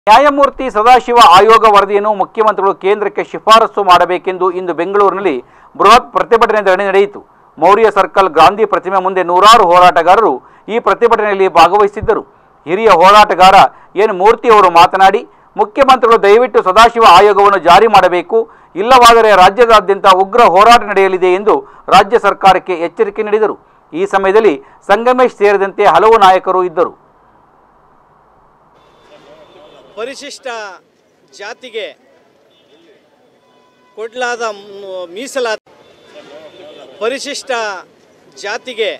ನ್ಯಾಯಮೂರ್ತಿ ಸದಾಶಿವ ಆಯೋಗ ವರದಿಯನ್ನು ಮುಖ್ಯಮಂತ್ರಿಗಳು ಕೇಂದ್ರಕ್ಕೆ ಶಿಫಾರಸು ಮಾಡಬೇಕೆಂದು ಇಂದು ಬೆಂಗಳೂರಿನಲ್ಲಿ ಬೃಹತ್ ಪ್ರತಿಭಟನೆ ಧರಣಿ ನಡೆಯಿತು ಮೌರ್ಯ ಸರ್ಕಲ್ ಗಾಂಧಿ ಪ್ರತಿಮೆ ಮುಂದೆ ನೂರಾರು ಹೋರಾಟಗಾರರು ಈ ಪ್ರತಿಭಟನೆಯಲ್ಲಿ ಭಾಗವಹಿಸಿದ್ದರು ಹಿರಿಯ ಹೋರಾಟಗಾರ ಎನ್ ಮೂರ್ತಿ ಅವರು ಮಾತನಾಡಿ ಮುಖ್ಯಮಂತ್ರಿಗಳು ದಯವಿಟ್ಟು ಸದಾಶಿವ ಆಯೋಗವನ್ನು ಜಾರಿ ಮಾಡಬೇಕು ಇಲ್ಲವಾದರೆ ರಾಜ್ಯದಾದ್ಯಂತ ಉಗ್ರ ಹೋರಾಟ ನಡೆಯಲಿದೆ ಎಂದು ರಾಜ್ಯ ಸರ್ಕಾರಕ್ಕೆ ಎಚ್ಚರಿಕೆ ನೀಡಿದರು ಈ ಸಮಯದಲ್ಲಿ ಸಂಗಮೇಶ್ ಸೇರಿದಂತೆ ಹಲವು ನಾಯಕರು ಇದ್ದರು ಪರಿಶಿಷ್ಟ ಜಾತಿಗೆ ಕೊಡಲಾದ ಮ್- ಮೀಸಲಾತಿ ಪರಿಶಿಷ್ಟ ಜಾತಿಗೆ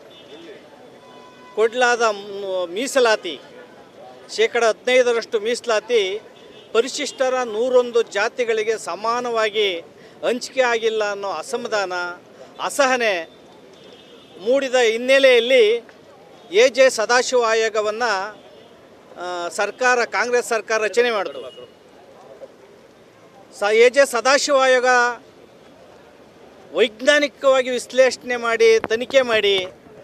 ಕೊಡಲಾದ ಮ್- ಮೀಸಲಾತಿ ಶೇಕಡ ಹದಿನೈದರಷ್ಟು ಮೀಸಲಾತಿ ಪರಿಶಿಷ್ಟರ ನೂರೊಂದು ಜಾತಿಗಳಿಗೆ ಸಮಾನವಾಗಿ ಹಂಚಿಕೆ ಆಗಿಲ್ಲ ಅನ್ನೋ ಅಸಮಾಧಾನ ಅಸಹನೆ ಮೂಡಿದ ಹಿನ್ನೆಲೆಯಲ್ಲಿ ಎ ಜೆ ಸದಾಶಿವ ಆಯೋಗವನ್ನು ಸರ್ಕಾರ ಕಾಂಗ್ರೆಸ್ ಸರ್ಕಾರ ರಚನೆ ಮಾಡಿತು ಸ ಎ ಜೆ ಸದಾಶಿವ ಆಯೋಗ ವೈಜ್ಞಾನಿಕವಾಗಿ ವಿಶ್ಲೇಷಣೆ ಮಾಡಿ ತನಿಖೆ ಮಾಡಿ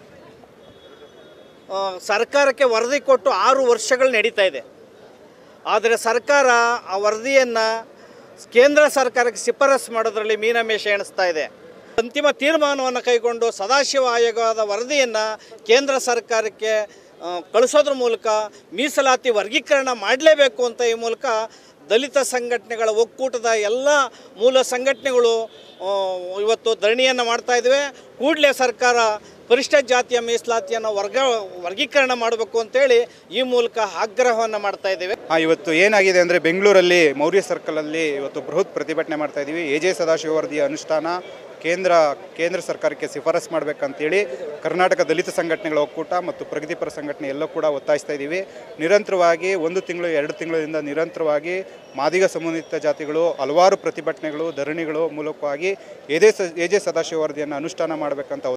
ಆ, ಸರ್ಕಾರಕ್ಕೆ ವರದಿ ಕೊಟ್ಟು ಆರು ವರ್ಷಗಳು ನಡೀತಾ ಇದೆ ಆದರೆ ಸರ್ಕಾರ ಆ ವರದಿಯನ್ನು ಕೇಂದ್ರ ಸರ್ಕಾರಕ್ಕೆ ಶಿಫಾರಸು ಮಾಡೋದರಲ್ಲಿ ಮೀನಮೇಷ ಎಣಿಸ್ತಾ ಇದೆ ಅಂತಿಮ ತೀರ್ಮಾನವನ್ನು ಕೈಗೊಂಡು ಸದಾಶಿವ ಆಯೋಗದ ವರದಿಯನ್ನು ಕೇಂದ್ರ ಸರ್ಕಾರಕ್ಕೆ ಆ, ಕಳಿಸೋದ್ರ ಮೂಲಕ ಮೀಸಲಾತಿ ವರ್ಗೀಕರಣ ಮಾಡಲೇಬೇಕು ಅಂತ ಈ ಮೂಲಕ ದಲಿತ ಸಂಘಟನೆಗಳ ಒಕ್ಕೂಟದ ಎಲ್ಲ ಮೂಲ ಸಂಘಟನೆಗಳು ಆ, ಇವತ್ತು ಧರಣಿಯನ್ನು ಮಾಡ್ತಾ ಇದ್ದೇವೆ ಕೂಡಲೇ ಸರ್ಕಾರ ಪರಿಷ್ಠ ಜಾತಿಯ ಮೀಸಲಾತಿಯನ್ನು ವರ್ಗ ವರ್ಗೀಕರಣ ಮಾಡಬೇಕು ಅಂತೇಳಿ ಈ ಮೂಲಕ ಆಗ್ರಹವನ್ನು ಮಾಡ್ತಾ ಇದ್ದೇವೆ ಆ, ಇವತ್ತು ಏನಾಗಿದೆ ಅಂದರೆ ಬೆಂಗಳೂರಲ್ಲಿ ಮೌರ್ಯ ಸರ್ಕಲಲ್ಲಿ ಇವತ್ತು ಬೃಹತ್ ಪ್ರತಿಭಟನೆ ಮಾಡ್ತಾ ಇದ್ದೀವಿ ಎ ಜೆ ಸದಾಶಿವ ವರದಿಯ ಅನುಷ್ಠಾನ ಕೇಂದ್ರ ಕೇಂದ್ರ ಸರ್ಕಾರಕ್ಕೆ ಶಿಫಾರಸ್ ಮಾಡಬೇಕಂತೇಳಿ ಕರ್ನಾಟಕ ದಲಿತ ಸಂಘಟನೆಗಳ ಒಕ್ಕೂಟ ಮತ್ತು ಪ್ರಗತಿಪರ ಸಂಘಟನೆ ಎಲ್ಲ ಕೂಡ ಒತ್ತಾಯಿಸ್ತಾ ಇದ್ದೀವಿ ನಿರಂತರವಾಗಿ ಒಂದು ತಿಂಗಳು ಎರಡು ತಿಂಗಳಿಂದ ನಿರಂತರವಾಗಿ ಮಾದಿಗ ಸಂಬಂಧಿತ ಜಾತಿಗಳು ಹಲವಾರು ಪ್ರತಿಭಟನೆಗಳು ಧರಣಿಗಳು ಮೂಲಕವಾಗಿ ಎದೆ ಸ ಎ ಜೆ ಸದಾಶಿವ ವರದಿಯನ್ನು ಅನುಷ್ಠಾನ ಮಾಡಬೇಕಂತ